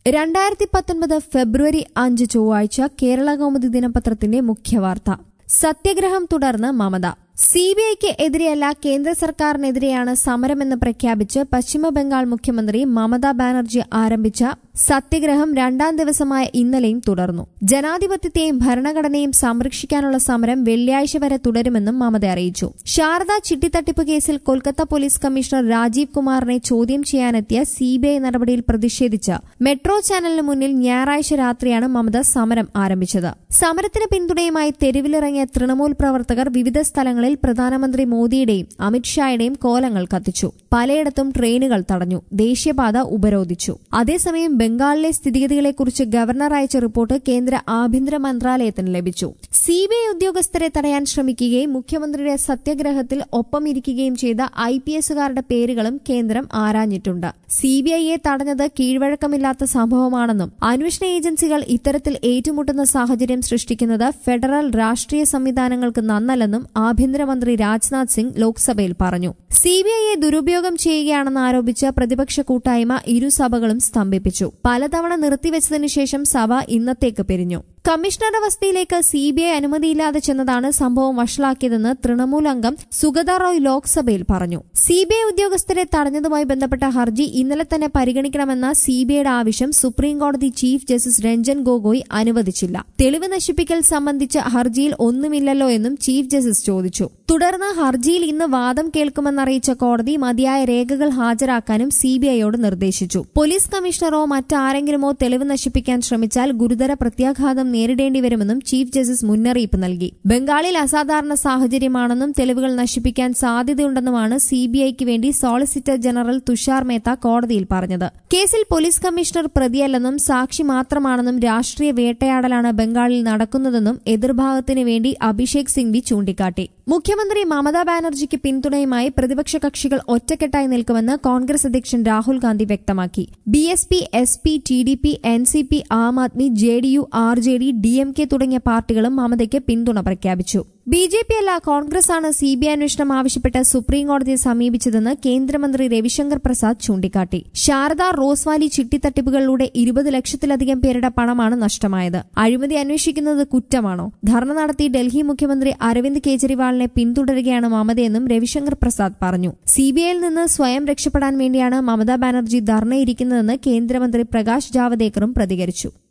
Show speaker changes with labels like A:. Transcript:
A: രണ്ടായിരത്തി പത്തൊൻപത് ഫെബ്രുവരി അഞ്ച് ചൊവ്വാഴ്ച കേരള കൗമുദി ദിനപത്രത്തിന്റെ മുഖ്യവാർത്ത സത്യഗ്രഹം തുടർന്ന് മമത സിബിഐക്ക് എതിരെയല്ല കേന്ദ്ര സർക്കാരിനെതിരെയാണ് സമരമെന്ന് പ്രഖ്യാപിച്ച് പശ്ചിമബംഗാൾ മുഖ്യമന്ത്രി മമതാ ബാനർജി ആരംഭിച്ച സത്യഗ്രഹം രണ്ടാം ദിവസമായ ഇന്നലെയും തുടർന്നു ജനാധിപത്യത്തെയും ഭരണഘടനയും സംരക്ഷിക്കാനുള്ള സമരം വെള്ളിയാഴ്ച വരെ തുടരുമെന്നും മമത അറിയിച്ചു ശാരദ ചിട്ടിത്തട്ടിപ്പ് കേസിൽ കൊൽക്കത്ത പോലീസ് കമ്മീഷണർ രാജീവ് കുമാറിനെ ചോദ്യം ചെയ്യാനെത്തിയ സിബിഐ നടപടിയിൽ പ്രതിഷേധിച്ച് മെട്രോ ചാനലിന് മുന്നിൽ ഞായറാഴ്ച രാത്രിയാണ് മമത സമരം ആരംഭിച്ചത് സമരത്തിന് പിന്തുണയുമായി തെരുവിലിറങ്ങിയ തൃണമൂൽ പ്രവർത്തകർ വിവിധ സ്ഥലങ്ങളിൽ പ്രധാനമന്ത്രി മോദിയുടെയും അമിത്ഷായുടെയും കോലങ്ങൾ കത്തിച്ചു പലയിടത്തും ട്രെയിനുകൾ തടഞ്ഞു ദേശീയപാത ഉപരോധിച്ചു അതേസമയം ബംഗാളിലെ സ്ഥിതിഗതികളെക്കുറിച്ച് ഗവർണർ അയച്ച റിപ്പോർട്ട് കേന്ദ്ര ആഭ്യന്തര മന്ത്രാലയത്തിന് ലഭിച്ചു സിബിഐ ഉദ്യോഗസ്ഥരെ തടയാൻ ശ്രമിക്കുകയും മുഖ്യമന്ത്രിയുടെ സത്യഗ്രഹത്തിൽ ഒപ്പമിരിക്കുകയും ചെയ്ത ഐ പി എസുകാരുടെ പേരുകളും കേന്ദ്രം ആരാഞ്ഞിട്ടുണ്ട് സിബിഐയെ തടഞ്ഞത് കീഴ്വഴക്കമില്ലാത്ത സംഭവമാണെന്നും അന്വേഷണ ഏജൻസികൾ ഇത്തരത്തിൽ ഏറ്റുമുട്ടുന്ന സാഹചര്യം സൃഷ്ടിക്കുന്നത് ഫെഡറൽ രാഷ്ട്രീയ സംവിധാനങ്ങൾക്ക് നന്നല്ലെന്നും ആഭ്യന്തരമന്ത്രി രാജ്നാഥ് സിംഗ് ലോക്സഭയിൽ പറഞ്ഞു സിബിഐയെ ദുരുപയോഗം ചെയ്യുകയാണെന്ന് ആരോപിച്ച് പ്രതിപക്ഷ കൂട്ടായ്മ ഇരു സഭകളും സ്തംഭിപ്പിച്ചു പലതവണ നിർത്തിവെച്ചതിനു ശേഷം സഭ ഇന്നത്തേക്ക് പിരിഞ്ഞു കമ്മീഷണറുടെ വസതിയിലേക്ക് സിബിഐ അനുമതിയില്ലാതെ ചെന്നതാണ് സംഭവം വഷളാക്കിയതെന്ന് തൃണമൂൽ അംഗം സുഗത റോയ് ലോക്സഭയിൽ പറഞ്ഞു സിബിഐ ഉദ്യോഗസ്ഥരെ തടഞ്ഞതുമായി ബന്ധപ്പെട്ട ഹർജി ഇന്നലെ തന്നെ പരിഗണിക്കണമെന്ന സിബിഐയുടെ ആവശ്യം സുപ്രീംകോടതി ചീഫ് ജസ്റ്റിസ് രഞ്ജൻ ഗൊഗോയ് അനുവദിച്ചില്ല തെളിവ് നശിപ്പിക്കൽ സംബന്ധിച്ച ഹർജിയിൽ ഒന്നുമില്ലല്ലോ എന്നും ചീഫ് ജസ്റ്റിസ് ചോദിച്ചു തുടർന്ന് ഹർജിയിൽ ഇന്ന് വാദം കേൾക്കുമെന്നറിയിച്ച കോടതി മതിയായ രേഖകൾ ഹാജരാക്കാനും സിബിഐയോട് നിർദ്ദേശിച്ചു പോലീസ് കമ്മീഷണറോ മറ്റാരെങ്കിലുമോ തെളിവ് നശിപ്പിക്കാൻ ശ്രമിച്ചാൽ ഗുരുതര പ്രത്യാഘാതം നേരിടേണ്ടി വരുമെന്നും ചീഫ് ജസ്റ്റിസ് മുന്നറിയിപ്പ് നൽകി ബംഗാളിൽ അസാധാരണ സാഹചര്യമാണെന്നും തെളിവുകൾ നശിപ്പിക്കാൻ സാധ്യതയുണ്ടെന്നുമാണ് സിബിഐക്ക് വേണ്ടി സോളിസിറ്റർ ജനറൽ തുഷാർ മേത്ത കോടതിയിൽ പറഞ്ഞത് കേസിൽ പോലീസ് കമ്മീഷണർ പ്രതിയല്ലെന്നും സാക്ഷി മാത്രമാണെന്നും രാഷ്ട്രീയ വേട്ടയാടലാണ് ബംഗാളിൽ നടക്കുന്നതെന്നും എതിർഭാഗത്തിന് വേണ്ടി അഭിഷേക് സിംഗ്വി ചൂണ്ടിക്കാട്ടി മുഖ്യമന്ത്രി മമതാ ബാനർജിക്ക് പിന്തുണയുമായി പ്രതിപക്ഷ കക്ഷികൾ ഒറ്റക്കെട്ടായി നിൽക്കുമെന്ന് കോൺഗ്രസ് അധ്യക്ഷൻ രാഹുൽ ഗാന്ധി വ്യക്തമാക്കി B S P S P T D P N C P Aam Aadmi J D U R J D D M K തുടങ്ങിയ പാർട്ടികളും മമതയ്ക്ക് പിന്തുണ പ്രഖ്യാപിച്ചു ബി ജെ പി അല്ല കോൺഗ്രസ് ആണ് സി ബി ഐ അന്വേഷണം ആവശ്യപ്പെട്ട് സുപ്രീംകോടതിയെ സമീപിച്ചതെന്ന് കേന്ദ്രമന്ത്രി രവിശങ്കർ പ്രസാദ് ചൂണ്ടിക്കാട്ടി ശാരദ റോസ് വാലി ചിട്ടിത്തട്ടിപ്പുകളിലൂടെ ഇരുപത് ലക്ഷത്തിലധികം പേരുടെ പണമാണ് നഷ്ടമായത് അഴിമതി അന്വേഷിക്കുന്നത് കുറ്റമാണോ ധർണ നടത്തി ഡൽഹി മുഖ്യമന്ത്രി അരവിന്ദ് കെജ്രിവാളിനെ പിന്തുടരുകയാണ് മമതയെന്നും രവിശങ്കർ പ്രസാദ് പറഞ്ഞു സിബിഐയിൽ നിന്ന് സ്വയം രക്ഷപ്പെടാൻ വേണ്ടിയാണ് മമതാ ബാനർജി ധർണയിരിക്കുന്നതെന്ന് കേന്ദ്രമന്ത്രി പ്രകാശ് ജാവദേക്കറും പ്രതികരിച്ചു